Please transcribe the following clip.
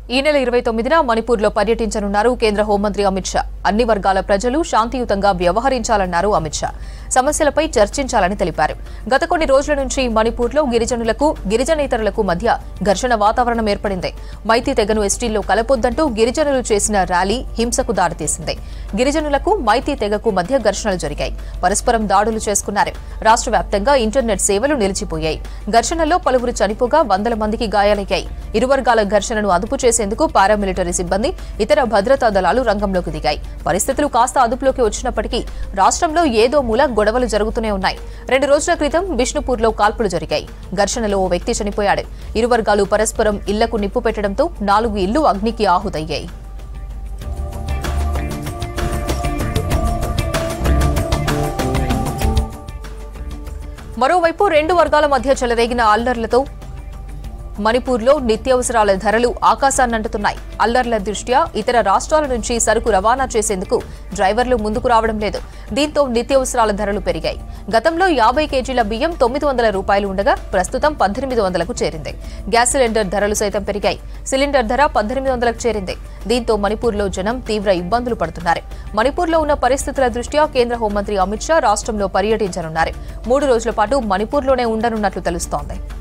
ఈ నెల ఇరవై తొమ్మిదిన మణిపూర్లో పర్యటించనున్నారు కేంద్ర హోంమంత్రి అమిత్ షా అన్ని వర్గాల ప్రజలు శాంతియుతంగా వ్యవహరించాలన్నారు అమిత్ షా సమస్యలపై చర్చించాలని తెలిపారు గత కొన్ని రోజుల నుంచి మణిపూర్లో గిరిజనులకు గిరిజనేతరులకు మధ్య ఘర్షణ వాతావరణం ఏర్పడింది మైతీ తెగను ఎస్టీల్లో కలపొద్దంటూ గిరిజనులు చేసిన ర్యాలీ హింసకు దారితీసింది గిరిజనులకు మైతీ తెగకు మధ్య ఘర్షణలు జరిగాయి పరస్పరం దాడులు చేసుకున్నారు రాష్ట్ర వ్యాప్తంగా ఇంటర్నెట్ సేవలు నిలిచిపోయాయి ఘర్షణలో పలువురు చనిపోగా వందల మందికి గాయాలయ్యాయి ఇరు వర్గాల ఘర్షణను అదుపు చేసేందుకు పారామిలిటరీ సిబ్బంది ఇతర భద్రతా దళాలు రంగంలోకి దిగాయి పరిస్థితులు కాస్త అదుపులోకి వచ్చినప్పటికీ రాష్ట్రంలో ఏదో మూల గొడవలు జరుగుతూనే ఉన్నాయి రెండు రోజుల క్రితం బిష్ణుపూర్లో కాల్పులు జరిగాయి ఘర్షణలో ఓ వ్యక్తి చనిపోయాడు ఇరు వర్గాలు పరస్పరం ఇళ్లకు నిప్పు పెట్టడంతో నాలుగు ఇళ్లు అగ్నికి ఆహుతయ్యాయి మరోవైపు రెండు వర్గాల మధ్య చెలరేగిన అల్లర్లతో మణిపూర్లో నిత్యావసరాల ధరలు ఆకాశాన్నంటుతున్నాయి అల్లర్ల దృష్ట్యా ఇతర రాష్ట్రాల నుంచి సరుకు రవాణా చేసేందుకు డ్రైవర్లు ముందుకు రావడం లేదు దీంతో నిత్యావసరాల ధరలు పెరిగాయి గతంలో యాభై కేజీల బియ్యం తొమ్మిది వందల రూపాయలు ఉండగా ప్రస్తుతం పద్దెనిమిది వందలకు చేరింది గ్యాస్ సిలిండర్ ధరలు సైతం పెరిగాయి సిలిండర్ ధర పద్దెనిమిది వందలకు చేరింది దీంతో మణిపూర్లో జనం తీవ్ర ఇబ్బందులు పడుతున్నారు మణిపూర్లో ఉన్న పరిస్థితుల దృష్ట్యా కేంద్ర హోంమంత్రి అమిత్ షా రాష్ట్రంలో పర్యటించనున్నారు మూడు రోజుల పాటు మణిపూర్లోనే ఉండనున్నట్లు తెలుస్తోంది